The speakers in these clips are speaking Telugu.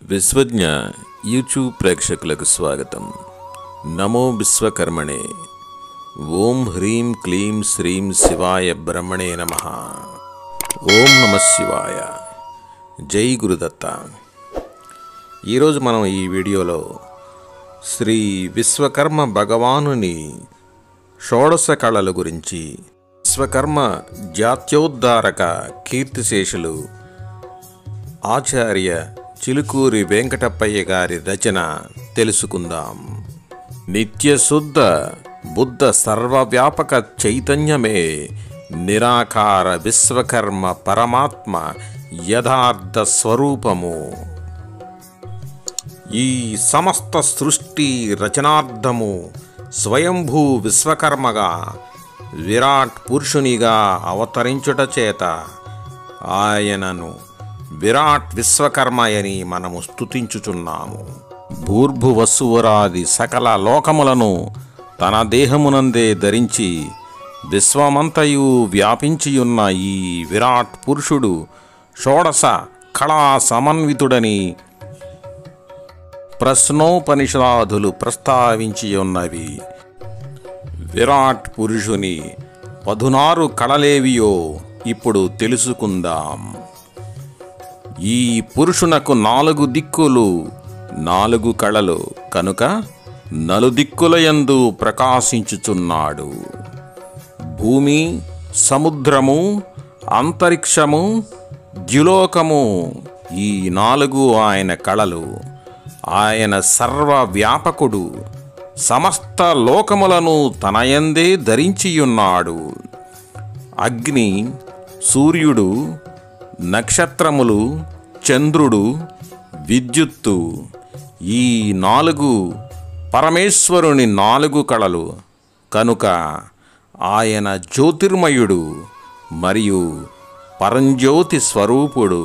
విశ్వజ్ఞ యూట్యూబ్ ప్రేక్షకులకు స్వాగతం నమో విశ్వకర్మణే ఓం హ్రీం క్లీం శ్రీం శివాయ బ్రహ్మణే నమ ఓం నమ శివాయ జై గురుదత్త ఈరోజు మనం ఈ వీడియోలో శ్రీ విశ్వకర్మ భగవానుని షోడశ కళల గురించి విశ్వకర్మ జాత్యోద్ధారక కీర్తిశేషులు ఆచార్య చిలుకూరి వెంకటప్పయ్య గారి రచన తెలుసుకుందాం నిత్యశుద్ధ బుద్ధ సర్వవ్యాపక చైతన్యమే నిరాకార విశ్వకర్మ పరమాత్మ యథార్థ స్వరూపము ఈ సమస్త సృష్టి రచనార్థము స్వయంభూ విశ్వకర్మగా విరాట్ పురుషునిగా అవతరించుట చేత ఆయనను విరాట్ విశ్వకర్మయని మనము స్తుతించుచున్నాము భూర్భువస్సువరాది సకల లోకములను తన దేహమునందే ధరించి విశ్వమంతయు వ్యాపించియున్న ఈ విరాట్ పురుషుడు షోడశ కళా సమన్వితుడని ప్రశ్నోపనిషదాదులు ప్రస్తావించి ఉన్నవి విరాట్ పురుషుని పదునారు కళలేవియో ఇప్పుడు తెలుసుకుందాం ఈ పురుషునకు నాలుగు దిక్కులు నాలుగు కళలు కనుక నలుదిక్కులయందు ప్రకాశించుచున్నాడు భూమి సముద్రము అంతరిక్షము ద్యులోకము ఈ నాలుగు ఆయన కళలు ఆయన సర్వవ్యాపకుడు సమస్త లోకములను తనయందే ధరించియున్నాడు అగ్ని సూర్యుడు నక్షత్రములు చంద్రుడు విద్యుత్తు ఈ నాలుగు పరమేశ్వరుని నాలుగు కళలు కనుక ఆయన జ్యోతిర్మయుడు మరియు పరంజ్యోతి స్వరూపుడు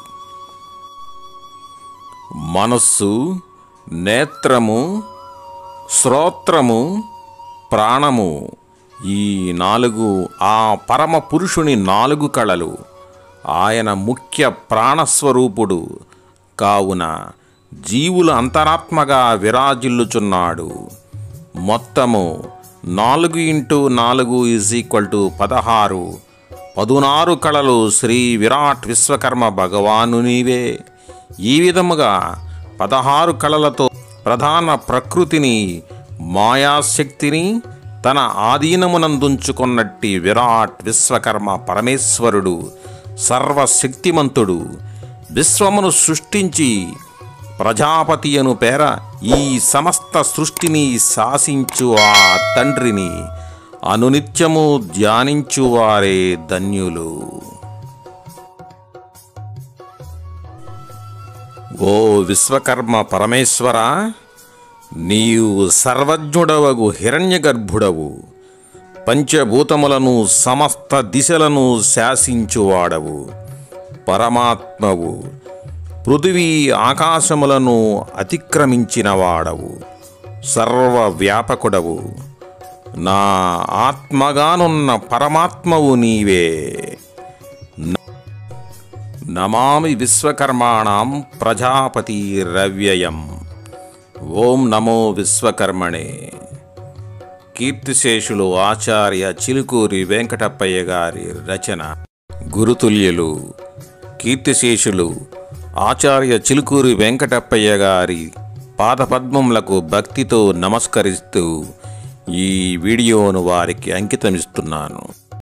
మనస్సు నేత్రము శ్రోత్రము ప్రాణము ఈ నాలుగు ఆ పరమ పురుషుని నాలుగు కళలు ఆయన ముఖ్య ప్రాణస్వరూపుడు కావున జీవుల అంతరాత్మగా విరాజిల్లుచున్నాడు మొత్తము నాలుగు ఇంటూ నాలుగు ఈజ్ ఈక్వల్ టు పదహారు పదునారు కళలు శ్రీ విరాట్ విశ్వకర్మ భగవానునివే ఈ విధముగా పదహారు కళలతో ప్రధాన ప్రకృతిని మాయాశక్తిని తన ఆధీనమునందుంచుకున్నట్టి విరాట్ విశ్వకర్మ పరమేశ్వరుడు సర్వశక్తిమంతుడు విశ్వమును సృష్టించి ప్రజాపతి అను పేర ఈ సమస్త సృష్టిని శాసించు ఆ తండ్రిని అనునిత్యము ధ్యానించువారే ధన్యులు ఓ విశ్వకర్మ పరమేశ్వర నీవు సర్వజ్ఞుడవగు హిరణ్యగర్భుడవు పంచభూతములను సమస్త దిశలను శాసించువాడవు పరమాత్మవు పృథివీ ఆకాశములను అతిక్రమించినవాడవు సర్వవ్యాపకుడవు నా ఆత్మగానున్న పరమాత్మవు నీవే నమామి విశ్వకర్మాణం ప్రజాపతి రవ్యయం ఓం నమో విశ్వకర్మణే కీర్తిశేషులు ఆచార్య చిలుకూరి వెంకటప్పయ్య గారి రచన గురుతుల్యులు కీర్తిశేషులు ఆచార్య చిలుకూరి వెంకటప్పయ్య గారి పాదపద్మములకు భక్తితో నమస్కరిస్తూ ఈ వీడియోను వారికి అంకితమిస్తున్నాను